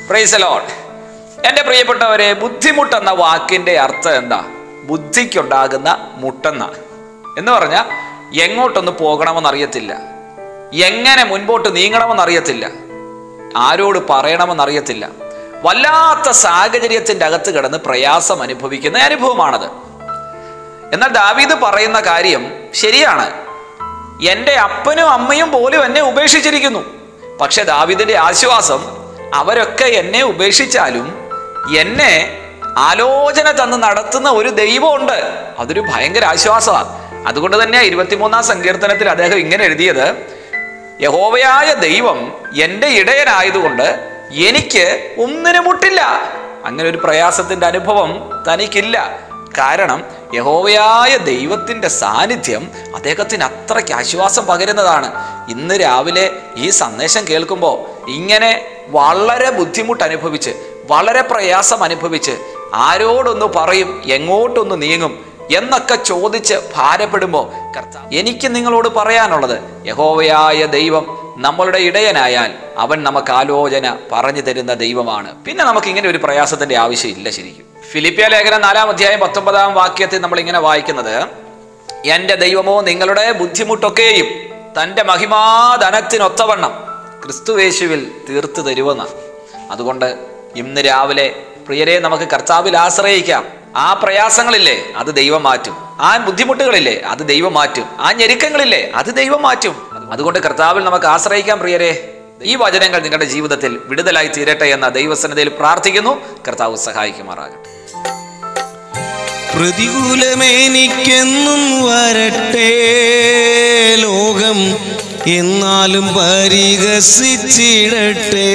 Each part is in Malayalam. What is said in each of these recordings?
പ്രൈസ് ലോഡ് എൻ്റെ പ്രിയപ്പെട്ടവരെ ബുദ്ധിമുട്ടെന്ന വാക്കിൻ്റെ അർത്ഥം എന്താ ബുദ്ധിക്കുണ്ടാകുന്ന മുട്ടെന്ന എന്ന് പറഞ്ഞാൽ എങ്ങോട്ടൊന്ന് പോകണമെന്ന് അറിയത്തില്ല എങ്ങനെ മുൻപോട്ട് നീങ്ങണമെന്ന് അറിയത്തില്ല ആരോട് പറയണമെന്ന് അറിയത്തില്ല വല്ലാത്ത സാഹചര്യത്തിൻ്റെ അകത്ത് കിടന്ന് പ്രയാസം അനുഭവിക്കുന്ന അനുഭവമാണത് എന്നാൽ ദാവീദ് പറയുന്ന കാര്യം ശരിയാണ് എൻ്റെ അപ്പനും അമ്മയും പോലും എന്നെ ഉപേക്ഷിച്ചിരിക്കുന്നു പക്ഷെ ദാവീദിന്റെ ആശ്വാസം അവരൊക്കെ എന്നെ ഉപേക്ഷിച്ചാലും എന്നെ ആലോചന തന്ന് നടത്തുന്ന ഒരു ദൈവമുണ്ട് അതൊരു ഭയങ്കര ആശ്വാസമാണ് അതുകൊണ്ട് തന്നെ ഇരുപത്തിമൂന്നാം സങ്കീർത്തനത്തിൽ അദ്ദേഹം ഇങ്ങനെ എഴുതിയത് യഹോവയായ ദൈവം എൻ്റെ ഇടയനായതുകൊണ്ട് എനിക്ക് ഒന്നിനും മുട്ടില്ല അങ്ങനെ ഒരു പ്രയാസത്തിന്റെ അനുഭവം തനിക്കില്ല കാരണം യഹോവയായ ദൈവത്തിൻ്റെ സാന്നിധ്യം അദ്ദേഹത്തിന് അത്രയ്ക്ക് ആശ്വാസം പകരുന്നതാണ് ഇന്ന് രാവിലെ ഈ സന്ദേശം കേൾക്കുമ്പോൾ ഇങ്ങനെ വളരെ ബുദ്ധിമുട്ട് അനുഭവിച്ച് വളരെ പ്രയാസം അനുഭവിച്ച് ആരോടൊന്ന് പറയും എങ്ങോട്ടൊന്ന് നീങ്ങും എന്നൊക്കെ ചോദിച്ച് ഭാരപ്പെടുമ്പോൾ കർത്താവ് എനിക്ക് നിങ്ങളോട് പറയാനുള്ളത് യഹോവയായ ദൈവം നമ്മളുടെ ഇടയനായാൽ അവൻ നമുക്ക് ആലോചന പറഞ്ഞു തരുന്ന ദൈവമാണ് പിന്നെ നമുക്ക് ഇങ്ങനെ ഒരു പ്രയാസത്തിന്റെ ആവശ്യമില്ല ശരിക്കും ഫിലിപ്പിയ ലേഖനം നാലാം അധ്യായം പത്തൊമ്പതാം വാക്യത്തിൽ നമ്മൾ ഇങ്ങനെ വായിക്കുന്നത് എൻ്റെ ദൈവമോ നിങ്ങളുടെ ബുദ്ധിമുട്ടൊക്കെയും തൻ്റെ മഹിമാധനത്തിനൊത്തവണ്ണം ക്രിസ്തുവേശുവിൽ തീർത്തു തരുമെന്ന് അതുകൊണ്ട് ഇന്ന് രാവിലെ പ്രിയരെ നമുക്ക് കർത്താവിൽ ആശ്രയിക്കാം ആ പ്രയാസങ്ങളില്ലേ അത് ദൈവം മാറ്റും ആ ബുദ്ധിമുട്ടുകളില്ലേ അത് ദൈവം മാറ്റും ആ ഞെരുക്കങ്ങളില്ലേ അത് ദൈവം മാറ്റും അതുകൊണ്ട് കർത്താവിൽ നമുക്ക് ആശ്രയിക്കാം പ്രിയരെ ഈ വചനങ്ങൾ നിങ്ങളുടെ ജീവിതത്തിൽ വിടുതലായി തീരട്ടെ എന്ന ദൈവസന്നതയിൽ പ്രാർത്ഥിക്കുന്നു കർത്താവ് സഹായിക്കുമാറാകട്ടെ പ്രതികൂലമേനിക്കെന്നും വരട്ടെ ലോകം എന്നാലും പരിഹസിച്ചിടട്ടെ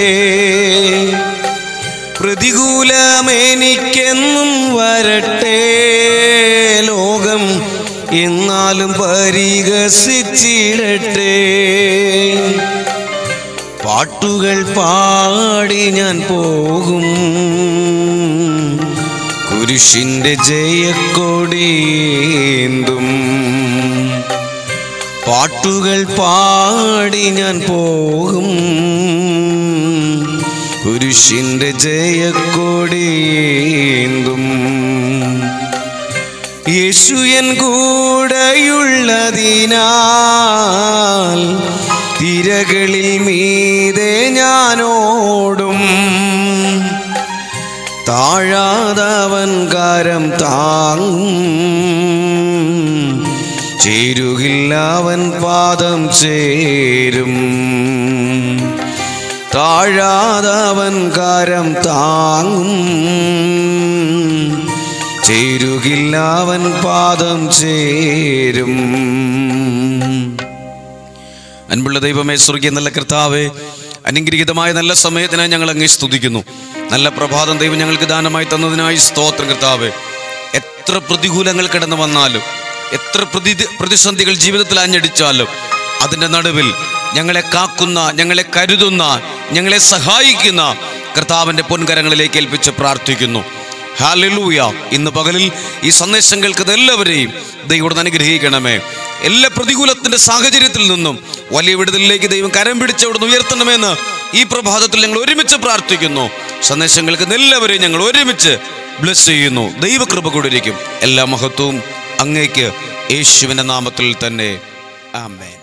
പ്രതികൂലമേനിക്കെന്നും വരട്ടെ ലോകം എന്നാലും പരിഹസിച്ചിടട്ടെ പാട്ടുകൾ പാടി ഞാൻ പോകും കുരിശിന്റെ ജയക്കൊടിയേന്തും പാട്ടുകൾ പാടി ഞാൻ പോകും കുരിശിന്റെ ജയക്കൊടിയേന്തും യേശു എൻ കൂടെയുള്ളതിനാൽ തിരകളിൽ മീതെ ഞാനോടും താഴാതവൻ കാരം താങ്ങും ചേരുകില്ലവൻ പാദം ചേരും താഴാതവൻ കാരം താങ്ങും ചേരുകില്ലവൻ പാദം ചേരും അൻപുള്ള ദൈവമേ സ്വർഗീയ നല്ല കർത്താവേ അനുഗ്രഹീതമായ നല്ല സമയത്തിനായി ഞങ്ങൾ അങ്ങേ സ്തുതിക്കുന്നു നല്ല പ്രഭാതം ദൈവം ഞങ്ങൾക്ക് ദാനമായി തന്നതിനായി സ്തോത്രം കർത്താവേ എത്ര പ്രതികൂലങ്ങൾ കിടന്നു വന്നാലും എത്ര പ്രതി പ്രതിസന്ധികൾ ജീവിതത്തിൽ അഞ്ഞടിച്ചാലും അതിൻ്റെ നടുവിൽ ഞങ്ങളെ കാക്കുന്ന ഞങ്ങളെ കരുതുന്ന ഞങ്ങളെ സഹായിക്കുന്ന കർത്താവിൻ്റെ പൊൻകരങ്ങളിലേക്ക് ഏൽപ്പിച്ച് പ്രാർത്ഥിക്കുന്നു ഹാലലൂയ ഇന്ന് പകലിൽ ഈ സന്ദേശം കേൾക്കുന്ന എല്ലാവരെയും ദൈവം അനുഗ്രഹിക്കണമേ എല്ലാ പ്രതികൂലത്തിന്റെ സാഹചര്യത്തിൽ നിന്നും വലിയ വിടുതലിലേക്ക് ദൈവം കരം പിടിച്ച് അവിടുന്ന് ഉയർത്തണമെന്ന് ഈ പ്രഭാതത്തിൽ ഞങ്ങൾ ഒരുമിച്ച് പ്രാർത്ഥിക്കുന്നു സന്ദേശം കേൾക്കുന്ന എല്ലാവരെയും ഞങ്ങൾ ഒരുമിച്ച് ബ്ലസ് ചെയ്യുന്നു ദൈവകൃപ കൊണ്ടിരിക്കും എല്ലാ മഹത്വവും അങ്ങേക്ക് യേശുവിന്റെ നാമത്തിൽ തന്നെ ആമേൻ